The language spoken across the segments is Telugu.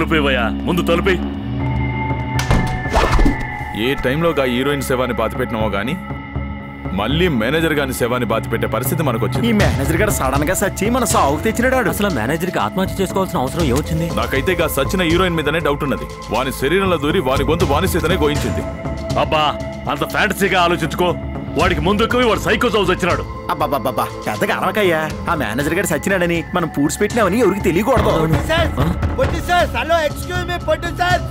తలుపు ఇవ్వయా ముందు తలుపి ఏ టైంలో గా హీరోయిన్ శవాన్ని బాతిపెట్టినామో గానీ మళ్ళీ మేనేజర్ గాని శవాన్ని బాతిపెట్టే పరిస్థితి మనకు ఈ వచ్చింది మేనేజర్ గారు సడన్ గా సచ్చి మన సాగుకు తెచ్చినాడు అసలు మేనేజర్కి ఆత్మహత్య చేసుకోవాల్సిన అవసరం ఏమొచ్చింది నాకైతే గా సచిన హీరోయిన్ మీదనే డౌట్ ఉన్నది వాని శరీరంలో దూరి వాని గొంతు వాని చేతనే గోయించింది అబ్బా అంత ఫ్యాంటసీగా ఆలోచించుకో వాడికి ముందుకు వాడు సైకో చౌస్ వచ్చినాడు అబ్బాబ్బాబ్బా పెద్దగా అరవకయ్యా ఆ మేనేజర్ గారు సచ్చినాడని మనం పూడ్చి పెట్టినామని ఎవరికి తెలియకూడదు producers hello excuse me producers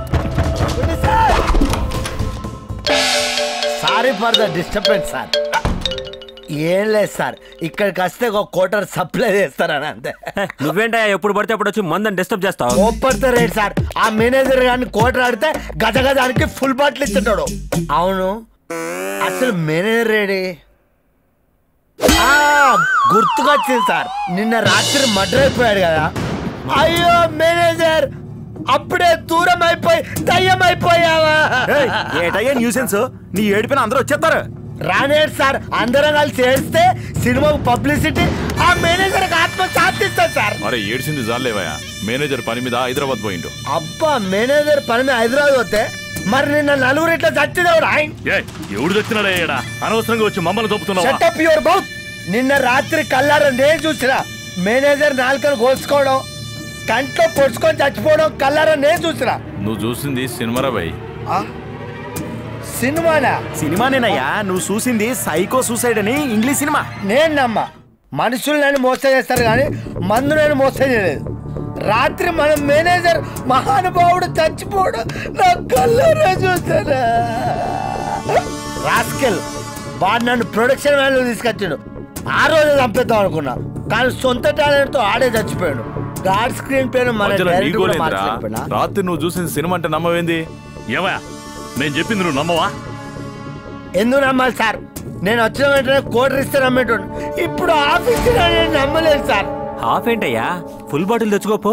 sorry for the disturbance sir ఏం లేదు సార్ ఇక్కడికి వస్తే ఒక కోటర్ సప్లై చేస్తారని అంతే నువ్వేంటయ్యా ఎప్పుడు పడితే అప్పుడు వచ్చి మందని డిస్టర్బ్ చేస్తావు కోపడితే రేట్ సార్ ఆ మేనేజర్ గారిని కోటర్ ఆడితే గజ గజానికి ఫుల్ బాటిల్ ఇస్తుంటాడు అవును అసలు మేనేజర్ రేడి ఆ, గుర్తుకొచ్చింది సార్ నిన్న రాత్రి మర్డర్ అయిపోయాడు కదా అయ్యో మేనేజర్ అప్పుడే దూరం అయిపోయి దయ్యం అయిపోయావా ఏయ్, ఏటయ్యా న్యూసెన్స్ నీ ఏడిపోయిన అందరూ వచ్చేస్తారు రానేడు సార్ అందరం కలిసి చేస్తే సినిమాకు పబ్లిసిటీ ఆ మేనేజర్ ఆత్మ శాంతిస్తారు సార్ అరే ఏడ్చింది జాలేవయ్యా మేనేజర్ పని మీద హైదరాబాద్ పోయిండు అబ్బా మేనేజర్ పని మీద హైదరాబాద్ పోతే మరి నిన్న నలుగురు ఇట్లా చచ్చిదేవుడు ఆయన ఏ ఎవడు తెచ్చినాడే ఈడ? అనవసరంగా వచ్చి మమ్మల్ని తప్పుతున్నావా షటప్ యువర్ మౌత్ నిన్న రాత్రి కల్లారా నేను చూసిన మేనేజర్ నాలుకను కోల్చుకోవడం కంట్లో పొడుచుకొని చచ్చిపోవడం కల్లారా నేను చూసిన నువ్వు చూసింది సినిమారా భయ్ సినిమానా సినిమానేనయ్యా నువ్వు చూసింది సైకో సూసైడ్ అని ఇంగ్లీష్ సినిమా నేను నమ్మ మనుషులు నన్ను మోసం చేస్తారు కానీ మందు నన్ను మోసం చేయలేదు రాత్రి మన మేనేజర్ మహానుభావుడు చచ్చిపోవడం నా కళ్ళారా చూసానా రాస్కెల్ వాడు నన్ను ప్రొడక్షన్ వ్యాల్యూ తీసుకొచ్చాడు ఆ రోజు చంపేద్దాం అనుకున్నా కానీ సొంత టాలెంట్ తో ఆడే చచ్చిపోయాడు గాడ్ స్క్రీన్ పేరు మన మధ్యలో డైరెక్ట్ కూడా నీకోలేదురా మార్చలేకపోయినా రాత్రి నువ్వు చూసిన సినిమా అంటే నమ్మవేంది ఏమయ్యా నేను చెప్పింది నువ్వు నమ్మవా ఎందుకు నమ్మాలి సార్ నేను వచ్చిన వెంటనే కోటర్ ఇస్తే నమ్మేటోడు ఇప్పుడు ఆఫీస్ నేను నమ్మలేదు సార్ హాఫ్ ఏంటయ్యా ఫుల్ బాటిల్ తెచ్చుకోపో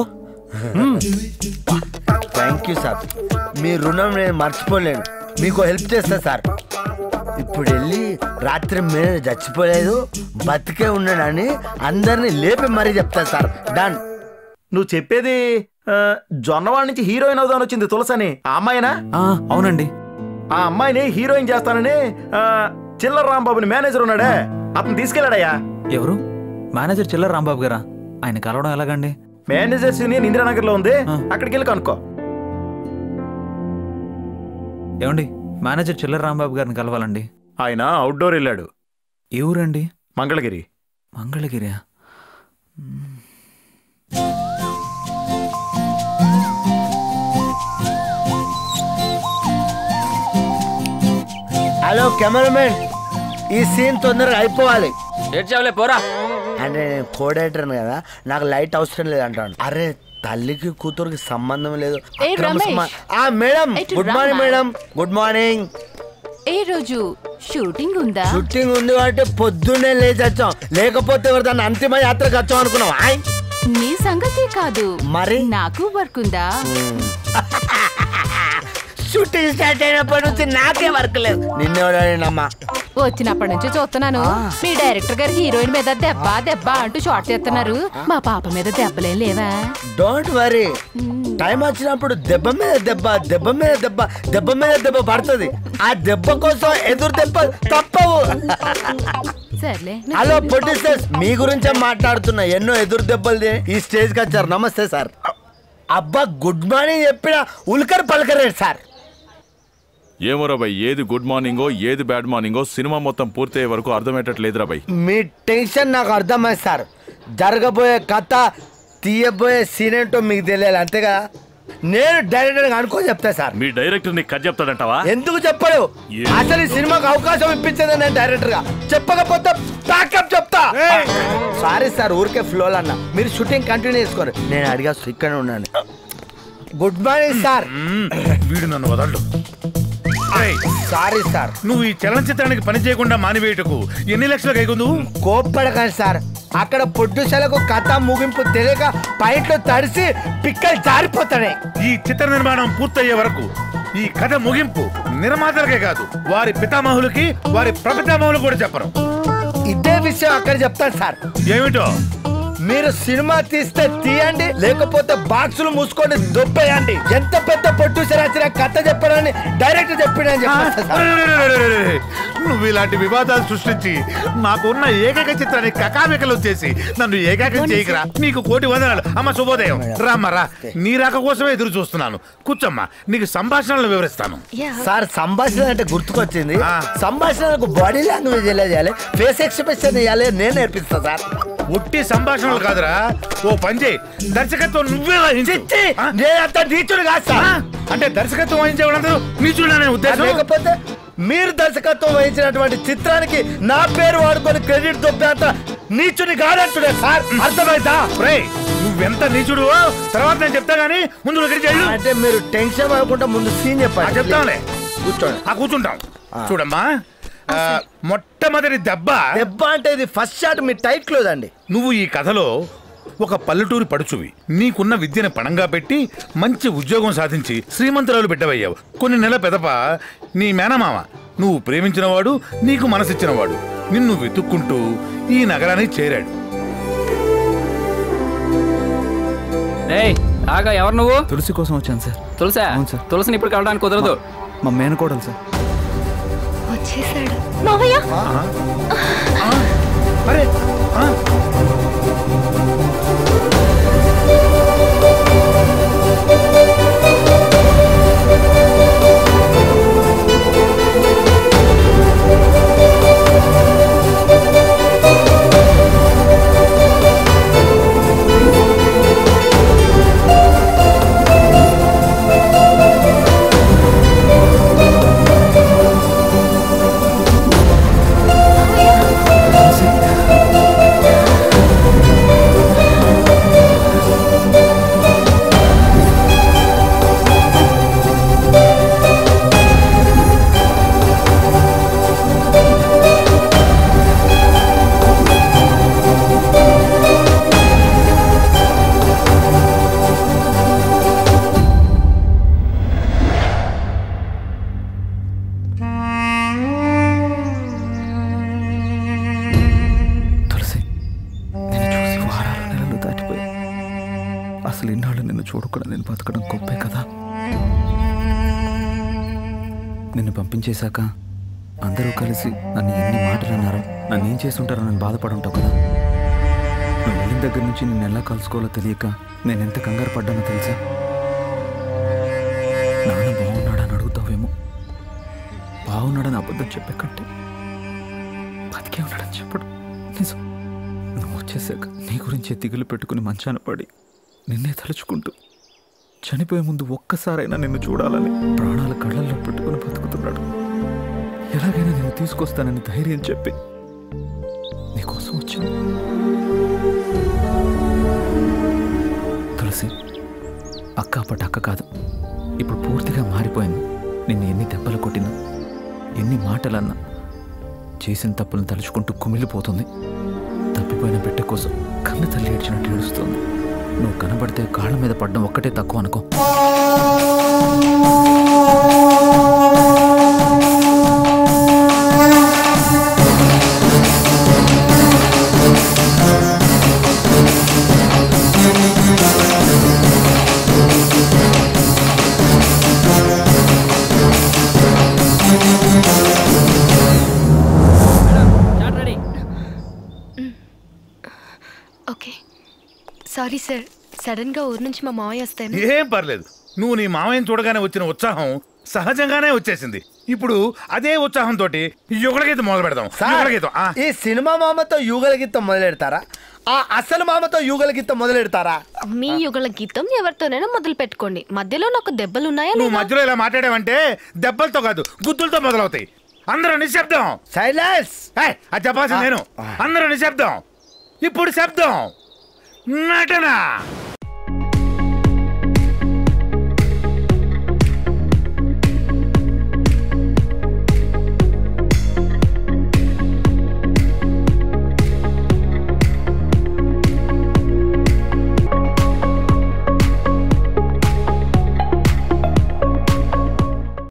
థ్యాంక్ యూ సార్ మీ రుణం నేను మర్చిపోలేను మీకు హెల్ప్ చేస్తా సార్ ఇప్పుడు వెళ్ళి రాత్రి మీరు చచ్చిపోలేదు బతికే ఉన్నాడని అందరినీ లేపి మరీ చెప్తా సార్ డన్ నువ్వు చెప్పేది ఆ, జొన్నవాడ నుంచి హీరోయిన్ అవుదాని వచ్చింది తులసని ఆ అమ్మాయినా ఆ, అవునండి ఆ అమ్మాయిని హీరోయిన్ చేస్తానని ఆ, చిల్లర రాంబాబుని మేనేజర్ ఉన్నాడే అతను తీసుకెళ్ళాడయ్యా ఎవరు మేనేజర్ చిల్లర రాంబాబు గారా ఆయన కలవడం ఎలాగండి మేనేజర్స్ యూనియన్ ఇందిరానగర్ లో ఉంది ఆ. అక్కడికి వెళ్ళి కనుక్కో ఏమండి మేనేజర్ చిల్లర రాంబాబు గారిని కలవాలండి ఆయన అవుట్డోర్ వెళ్ళాడు ఏ ఊరండి మంగళగిరి మంగళగిరియా హలో కెమెరామెన్ ఈ సీన్ తొందరగా అయిపోవాలి ఏడ్చావులే పోరా అంటే నేను కోడేటర్ను కదా నాకు లైట్ అవసరం లేదు అంటాను అరే తల్లికి కూతురికి సంబంధం లేదు ఏ అక్రమ రమేష్. సంబ- ఆ మేడం ఇటు గుడ్ రా మార్నింగ్ మా. మేడం గుడ్ మార్నింగ్ ఏ రోజు షూటింగ్ ఉందా షూటింగ్ ఉంది కాబట్టి పొద్దున్నే లేచి వచ్చాం లేకపోతే ఎవరు దాన్ని అంతిమ యాత్రకు వచ్చాం అనుకున్నాం ఆయ్ నీ సంగతి కాదు మరి? నాకు వర్క్ ఉందా షూటింగ్ స్టార్ట్ అయినప్పటి నుంచి నాకే వర్క్ లేదు నిన్నెవడమ్మా వచ్చినప్పటి నుంచి చూస్తున్నాను మీ డైరెక్టర్ గారు హీరోయిన్ మీద దెబ్బ దెబ్బ అంటూ షార్ట్ చేస్తున్నారు మా పాప మీద దెబ్బలేం లేవా డోంట్ వరీ టైం వచ్చినప్పుడు దెబ్బ మీద దెబ్బ దెబ్బ మీద దెబ్బ దెబ్బ మీద దెబ్బ పడుతుంది ఆ దెబ్బ కోసం ఎదురు దెబ్బ తప్పవు సర్లే నువ్వు హలో చెప్పు. ప్రొడ్యూసర్స్ మీ గురించే మాట్లాడుతున్నా ఎన్నో ఎదురు దెబ్బలు తిని ఈ స్టేజ్కి వచ్చారు నమస్తే సార్ అబ్బా గుడ్ మార్నింగ్ చెప్పిన ఉల్కర్ పలకరేడు సార్ ఏమోరా భయ్ ఏది గుడ్ మార్నింగో ఏది బ్యాడ్ మార్నింగో సినిమా మొత్తం పూర్తయ్యే వరకు అర్థమయ్యేటట్లేదురా భయ్ మీ టెన్షన్ నాకు అర్థమైంది సార్ జరగబోయే కథ తీయబోయే సీన్ ఏంటో మీకు తెలియాలి అంతేగా నేను డైరెక్టర్ అనుకో చెప్తా సార్ మీ డైరెక్టర్ నీకు కథ చెప్తాడంటావా ఎందుకు చెప్పడు ఏ- అసలు ఈ సినిమాకి అవకాశం ఇప్పించేది నేను డైరెక్టర్ గా చెప్పకపోతే ప్యాకప్ చెప్తా సారీ సార్ ఊరికే ఫ్లో అన్న మీరు షూటింగ్ కంటిన్యూ చేసుకోరు నేను అడిగా ఇక్కడే ఉన్నాను గుడ్ మార్నింగ్ సార్ వీడు నన్ను వదలడు ఏయ్, సారీ సార్ నువ్వు ఈ చలనచిత్రానికి పని చేయకుండా మానివేయటకు ఎన్ని లక్షలు కైకుందు కోప్పడకండి సార్ అక్కడ ప్రొడ్యూసర్లకు కథ ముగింపు తెలియక పైట్లో తడిసి పిక్కలు జారిపోతాయి ఈ చిత్ర నిర్మాణం పూర్తయ్యే వరకు ఈ కథ ముగింపు నిర్మాతలకే కాదు వారి పితామహులకి వారి ప్రపితామహులు కూడా చెప్పరు ఇదే విషయం అక్కడ చెప్తాను సార్ ఏమిటో మీరు సినిమా తీస్తే తీయండి లేకపోతే బాక్సులు మూసుకొని దొబ్బేయండి ఎంత పెద్ద ప్రొడ్యూసర్ వచ్చినా కథ చెప్పారని డైరెక్ట్ చెప్పినని చెప్పేస్తా సార్. నువ్వు ఇలాంటి వివాదాలు సృష్టించి నాకున్న ఏకైక చిత్రాన్ని కకామికలు చేసి నన్ను ఏకాకం చేయకరా నీకు కోటి వందనాలు అమ్మ శుభోదయం రామ్మా రా నీ రాక కోసమే ఎదురు చూస్తున్నాను కూర్చోమ్మా నీకు సంభాషణలు వివరిస్తాను సార్ సంభాషణ అంటే గుర్తుకొచ్చింది ఆ. సంభాషణకు బాడీ లాంగ్వేజ్ ఎలా చేయాలి ఫేస్ ఎక్స్ప్రెషన్ వేయాలి నేను నేర్పిస్తా సార్ ఉట్టి సంభాషణలు కాదురా ఓ పని చేయి దర్శకత్వం నువ్వే వహించు ఆ? నేనంత నీచుడు కాదు ఆ? సార్ అంటే దర్శకత్వం వహించేవాళ్ళందరూ నీచుడనే ఉద్దేశం లేకపోతే మీరు దర్శకత్వం వహించినటువంటి చిత్రానికి నా పేరు వాడుకొని క్రెడిట్ దొబ్బేంత నీచుని కాదంటుడే సార్ అర్థమైందా రేయ్, నువ్వెంత నీచుడు తర్వాత నేను చెప్తా గానీ ముందు నువ్వు ఇక్కడికి వెళ్ళు అంటే మీరు టెన్షన్ పడకుండా ముందు సీన్ ఆ, చెప్పండి చెప్తాంలే కూర్చోండి ఆ కూర్చుంటాం చూడమ్మా ఆ, మొట్టమొదటి దెబ్బ దెబ్బ అంటే ఇది ఫస్ట్ షాట్ మీ టైట్ క్లోజ్ అండి నువ్వు ఈ కథలో ఒక పల్లెటూరి పడుచువి నీకున్న విద్యను పణంగా పెట్టి మంచి ఉద్యోగం సాధించి శ్రీమంతురాలు బిడ్డవయ్యావు కొన్ని నెలల పెదప నీ మేనమామ నువ్వు ప్రేమించినవాడు నీకు మనసిచ్చినవాడు నిన్ను వెతుక్కుంటూ ఈ నగరానికి చేరాడు ఏయ్ ఆగా ఎవరు నువ్వు తులసి కోసం వచ్చాను సార్ తులసా అవును సార్. తులసిని ఇప్పుడు కలవడానికి కుదరదు మా మేనకోడలు సార్ వచ్చేసాడు మావయ్య అరే ఆ? తులసి నేను చూసి వారాలు నెలలు దాటిపోయి అసలు ఇన్నాళ్ళు నిన్ను చూడకుండా నేను బతకడం గొప్పే కదా నిన్ను పంపించేశాక అందరూ కలిసి నన్ను ఎన్ని మాటలు అన్నారో నన్ను ఏం చేస్తుంటారో నన్ను బాధపడి ఉంటావు కదా నువ్వు వెళ్ళిన దగ్గర నుంచి నిన్ను ఎలా కలుసుకోవాలో తెలియక నేను ఎంత కంగారు పడ్డానో తెలుసా నాన్న బాగున్నాడని అడుగుతావేమో బాగున్నాడని అబద్ధం చెప్పే కంటే బతికే ఉన్నాడని చెప్పడు నిజం నువ్వు వచ్చేసాక నీ గురించే దిగులు పెట్టుకుని మంచాన పడి నిన్నే తలుచుకుంటూ చనిపోయే ముందు ఒక్కసారైనా నిన్ను చూడాలని ప్రాణాల కళ్ళల్లో పెట్టుకుని బతుకుతున్నాడు ఎలాగైనా నేను తీసుకొస్తానని ధైర్యం చెప్పి నీకోసం వచ్చాను తులసి అక్క అప్పటి అక్క కాదు ఇప్పుడు పూర్తిగా మారిపోయింది నిన్ను ఎన్ని దెబ్బలు కొట్టినా ఎన్ని మాటలన్నా చేసిన తప్పులను తలుచుకుంటూ కుమిలిపోతుంది తప్పిపోయిన బిడ్డ కోసం కన్న తల్లి ఏడ్చినట్టు ఏడుస్తుంది నువ్వు కనబడితే కాళ్ళ మీద పడ్డం ఒక్కటే తక్కువ అనుకో shot ready okay sorry sir sudden గా ఊరు నుంచి మా మావయ్య వస్తాను ఏం పర్లేదు నువ్వు నీ మామయ్యని చూడగానే వచ్చిన ఉత్సాహం సహజంగానే వచ్చేసింది ఇప్పుడు అదే ఉత్సాహంతో యుగళగీతం మొదలు పెడదాం సార్ యుగళగీతం ఆ. ఈ సినిమా మామతో యుగల గీతం మొదలెడతారా ఆ అసలు మామతో యుగల గీతం మొదలెడతారా మీ యుగల గీతం ఎవరితోనైనా మొదలు పెట్టుకోండి మధ్యలో నాకు దెబ్బలు ఉన్నాయా నువ్వు లేదా? మధ్యలో ఇలా మాట్లాడావంటే దెబ్బలతో కాదు గుద్దులతో మొదలవుతాయి అందరూ నిశ్శబ్దం సైలెన్స్ ఏయ్, అది చెప్పాల్సింది నేను అందరూ నిశ్శబ్దం ఇప్పుడు శబ్దం నటన